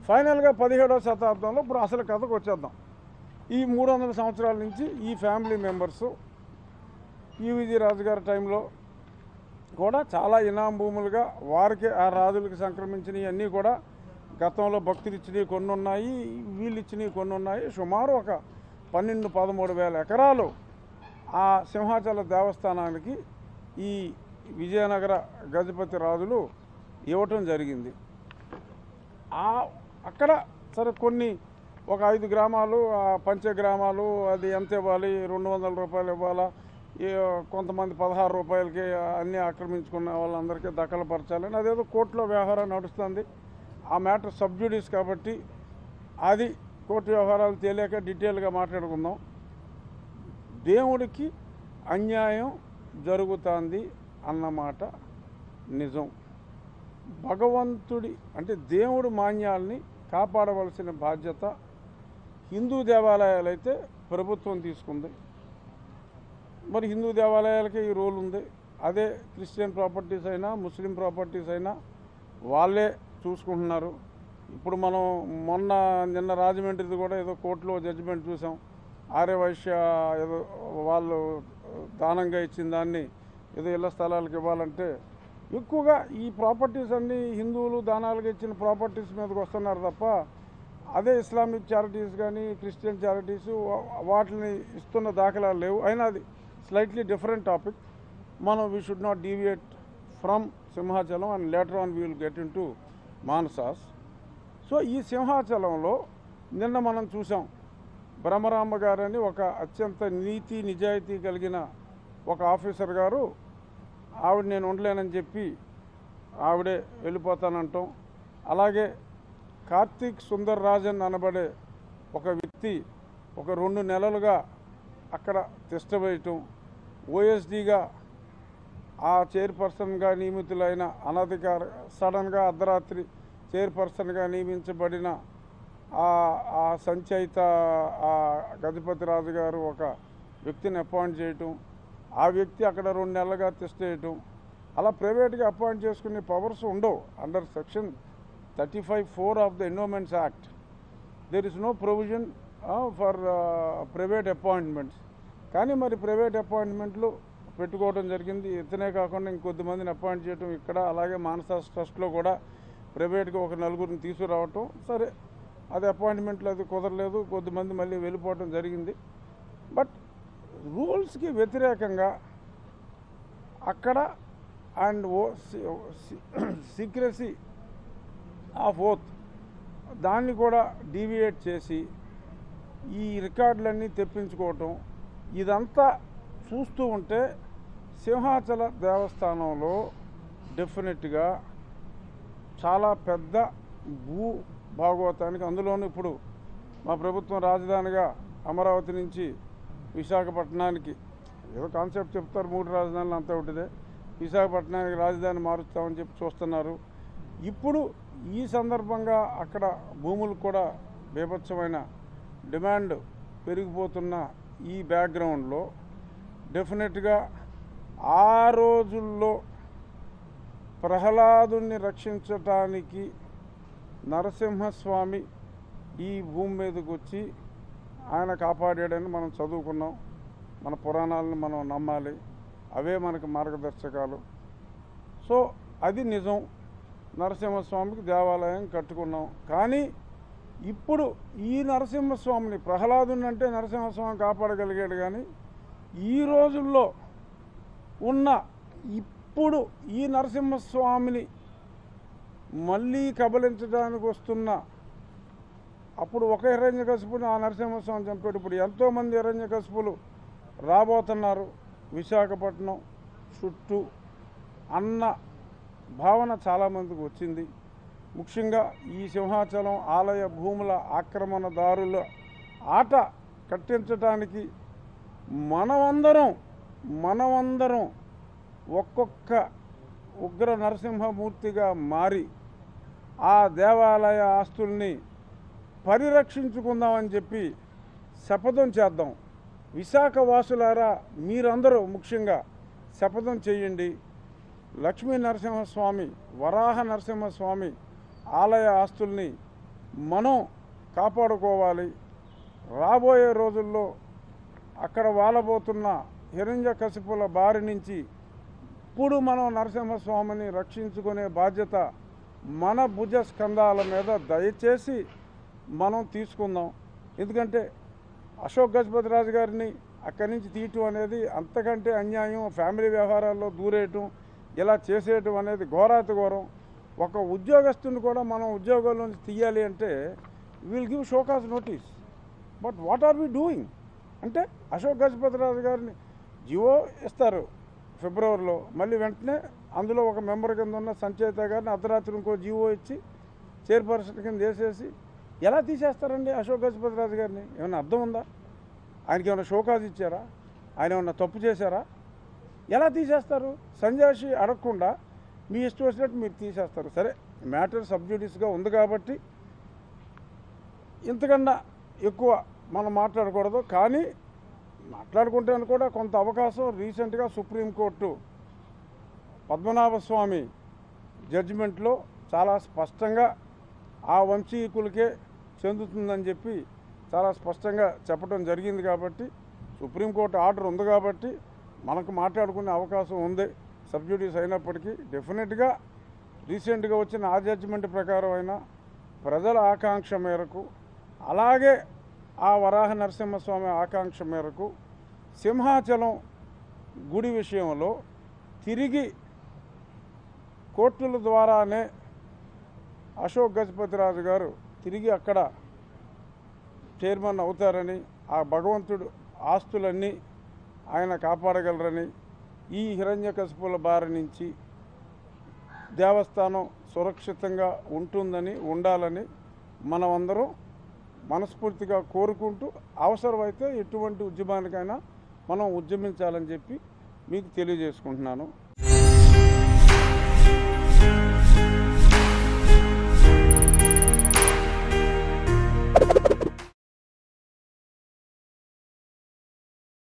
ఫైనల్గా పదిహేడవ శతాబ్దంలో ఇప్పుడు అసలు కథకు వచ్చేద్దాం ఈ మూడు వందల సంవత్సరాల నుంచి ఈ ఫ్యామిలీ మెంబర్స్ ఈవిజి రాజు గారి టైంలో కూడా చాలా ఇనాం భూములుగా వారికి ఆ రాజులకు సంక్రమించినవి అన్నీ కూడా గతంలో భక్తులు ఇచ్చినవి కొన్ని ఉన్నాయి వీళ్ళు ఇచ్చినవి కొన్ని ఉన్నాయి సుమారు ఒక పన్నెండు పదమూడు వేల ఎకరాలు ఆ సింహాచల దేవస్థానానికి ఈ విజయనగర గజపతి రాజులు ఇవ్వటం జరిగింది ఆ అక్కడ సరే కొన్ని ఒక ఐదు గ్రామాలు ఆ పంచ గ్రామాలు అది ఎంత ఇవ్వాలి రెండు వందల రూపాయలు ఇవ్వాలా ఈ కొంతమంది పదహారు రూపాయలకి అన్నీ ఆక్రమించుకున్న వాళ్ళందరికీ దఖలుపరచాలని అదేదో కోర్టులో వ్యవహారం నడుస్తుంది ఆ మ్యాటర్ సబ్జుడీస్ కాబట్టి అది కోర్టు వ్యవహారాలు తేలేక డీటెయిల్గా మాట్లాడుకుందాం దేవుడికి అన్యాయం జరుగుతుంది అన్నమాట నిజం భగవంతుడి అంటే దేవుడు మాన్యాల్ని కాపాడవలసిన బాధ్యత హిందూ దేవాలయాలు అయితే ప్రభుత్వం తీసుకుంది మరి హిందూ దేవాలయాలకే ఈ రోల్ ఉంది అదే క్రిస్టియన్ ప్రాపర్టీస్ అయినా ముస్లిం ప్రాపర్టీస్ అయినా వాళ్ళే చూసుకుంటున్నారు ఇప్పుడు మనం మొన్న నిన్న రాజమండ్రిది కూడా ఏదో కోర్టులో జడ్జిమెంట్ చూసాం ఆర్యవైశ్య ఏదో వాళ్ళు దానంగా ఇచ్చిన దాన్ని ఏదో ఇళ్ల స్థలాలకు ఇవ్వాలంటే ఎక్కువగా ఈ ప్రాపర్టీస్ అన్నీ హిందువులు దానాలుగా ఇచ్చిన ప్రాపర్టీస్ మీదకి వస్తున్నారు తప్ప అదే ఇస్లామిక్ చారిటీస్ కానీ క్రిస్టియన్ చారిటీస్ వాటిని ఇస్తున్న దాఖలాలు లేవు అయినా అది స్లైట్లీ డిఫరెంట్ టాపిక్ మనం we should not deviate from Simhachalam and later on we will get into Mansas so ఈ సింహాచలంలో నిన్న మనం చూసాం బ్రహ్మరాంబ గారని ఒక అత్యంత నీతి నిజాయితీ కలిగిన ఒక ఆఫీసర్ గారు ఆవిడ నేను ఉండలేనని చెప్పి ఆవిడే వెళ్ళిపోతానంటాం అలాగే కార్తీక్ సుందర్ రాజన్ అనబడే ఒక వ్యక్తి ఒక రెండు నెలలుగా అక్కడ తిష్టవేయటం ఓఎస్డీగా ఆ చైర్పర్సన్గా నియమితులైన అనధికార సడన్గా అర్ధరాత్రి చైర్పర్సన్గా నియమించబడిన ఆ ఆ సంచయిత ఆ గజపతి రాజు గారు ఒక వ్యక్తిని అపాయింట్ చేయటం ఆ వ్యక్తి అక్కడ రెండు నెలలుగా తిష్టేయటం అలా ప్రైవేట్గా అపాయింట్ చేసుకునే పవర్స్ ఉండవు under section thirty five four of the endowments act there is no provision for private appointments కానీ మరి ప్రైవేట్ అపాయింట్మెంట్లు పెట్టుకోవడం జరిగింది ఇతనే కాకుండా ఇంకొద్దిమందిని అపాయింట్ చేయడం ఇక్కడ అలాగే మానస ట్రస్ట్లో కూడా ప్రైవేట్గా ఒక నలుగురిని తీసుకురావటం సరే అది అపాయింట్మెంట్లు అది కుదరలేదు కొద్దిమంది మళ్ళీ వెళ్ళిపోవటం జరిగింది బట్ రూల్స్కి వ్యతిరేకంగా అక్కడ and oh secrecy of oath దాన్ని కూడా డీవియేట్ చేసి ఈ రికార్డులన్నీ తెప్పించుకోవటం ఇదంతా చూస్తూ ఉంటే సింహాచల దేవస్థానంలో డెఫినెట్గా చాలా పెద్ద భూ భాగవతానికి అందులోనూ ఇప్పుడు మా ప్రభుత్వం రాజధానిగా అమరావతి నుంచి విశాఖపట్నానికి ఏదో కాన్సెప్ట్ చెప్తారు మూడు రాజధానులు అంతా ఒకటిదే విశాఖపట్నానికి రాజధాని మారుస్తామని చెప్పి చూస్తున్నారు ఇప్పుడు ఈ సందర్భంగా అక్కడ భూములు కూడా బీభత్సమైన డిమాండ్ పెరిగిపోతున్న ఈ బ్యాక్గ్రౌండ్లో డెఫినెట్గా ఆ రోజుల్లో ప్రహ్లాదుని రక్షించటానికి నరసింహస్వామి ఈ భూమి మీదకి వచ్చి ఆయన కాపాడాడని మనం చదువుకున్నాం మన పురాణాలను మనం నమ్మాలి అవే మనకు మార్గదర్శకాలు సో అది నిజం నరసింహస్వామికి దేవాలయం కట్టుకున్నాం కానీ ఇప్పుడు ఈ నరసింహస్వామిని ప్రహ్లాదుని అంటే నరసింహస్వామి కాపాడగలిగాడు కానీ ఈ రోజుల్లో ఉన్న ఇప్పుడు ఈ నరసింహస్వామిని మళ్ళీ కబలించడానికి వస్తున్న అప్పుడు ఒక హిరణ్యకశిపుని ఆ నరసింహస్వామి చంపాడు ఇప్పుడు ఎంతోమంది హిరణ్యకశిపులు రాబోతున్నారు విశాఖపట్నం చుట్టూ అన్న భావన చాలామందికి వచ్చింది ముఖ్యంగా ఈ సింహాచలం ఆలయ భూముల ఆక్రమణదారుల ఆట కట్టించడానికి మనమందరం మనమందరం ఒక్కొక్క ఉగ్ర నరసింహమూర్తిగా మారి ఆ దేవాలయ ఆస్తుల్ని పరిరక్షించుకుందామని చెప్పి శపథం చేద్దాం విశాఖ వాసులారా మీరందరూ ముఖ్యంగా శపథం చేయండి లక్ష్మీ నరసింహస్వామి వరాహ నరసింహస్వామి ఆలయ ఆస్తుల్ని మనం కాపాడుకోవాలి రాబోయే రోజుల్లో అక్కడ వాలబోతున్న హిరణ్య కసిపుల బారి నుంచి ఇప్పుడు మనం నరసింహస్వామిని రక్షించుకునే బాధ్యత మన భుజ స్కంధాల మీద దయచేసి మనం తీసుకుందాం ఎందుకంటే అశోక్ గజపతిరాజు గారిని అక్కడి నుంచి తీయటం అనేది అంతకంటే అన్యాయం ఫ్యామిలీ వ్యవహారాల్లో దూరేయటం ఇలా చేసేయటం అనేది ఘోరాతి ఘోరం ఒక ఉద్యోగస్తుని కూడా మనం ఉద్యోగంలో నుంచి తీయాలి అంటే will give show cause notice but what are we doing అంటే అశోక్ గజపతిరాజు గారిని జియో ఇస్తారు ఫిబ్రవరిలో మళ్ళీ వెంటనే అందులో ఒక మెంబర్ కింద ఉన్న సంచేత గారిని అర్ధరాత్రి ఇంకో జియో ఇచ్చి చైర్పర్సన్ కింద వేసేసి ఎలా తీసేస్తారండి అశోక్ గజపతిరాజు గారిని ఏమైనా అర్థం ఉందా ఆయనకి ఏమైనా షోకాజ్ ఇచ్చారా ఆయన ఏమైనా తప్పు చేశారా ఎలా తీసేస్తారు సంజాషి అడగకుండా మీ ఇష్టం వచ్చినట్టు మీరు తీసేస్తారు సరే మ్యాటర్ సబ్జుడిస్గా ఉంది కాబట్టి ఇంతకన్నా ఎక్కువ మనం మాట్లాడకూడదు కానీ మాట్లాడుకుంటే కూడా కొంత అవకాశం రీసెంట్గా సుప్రీంకోర్టు పద్మనాభ స్వామి జడ్జిమెంట్లో చాలా స్పష్టంగా ఆ వంశీకులకే చెందుతుందని చెప్పి చాలా స్పష్టంగా చెప్పడం జరిగింది కాబట్టి సుప్రీంకోర్టు ఆర్డర్ ఉంది కాబట్టి మనకు మాట్లాడుకునే అవకాశం ఉంది సబ్జుడీస్ అయినప్పటికీ డెఫినెట్గా రీసెంట్గా వచ్చిన ఆ జడ్జిమెంట్ ప్రకారం అయినా ప్రజల ఆకాంక్ష మేరకు అలాగే ఆ వరాహ నరసింహస్వామి ఆకాంక్ష మేరకు సింహాచలం గుడి విషయంలో తిరిగి కోర్టుల ద్వారానే అశోక్ గజపతిరాజు గారు తిరిగి అక్కడ చైర్మన్ అవుతారని ఆ భగవంతుడు ఆస్తులన్నీ ఆయన కాపాడగలరని ఈ హిరణ్యకశిపుల బారి నుంచి దేవస్థానం సురక్షితంగా ఉంటుందని ఉండాలని మనమందరం మనస్ఫూర్తిగా కోరుకుంటూ అవసరమైతే ఎటువంటి ఉద్యమానికైనా మనం ఉద్యమించాలని చెప్పి మీకు తెలియజేసుకుంటున్నాను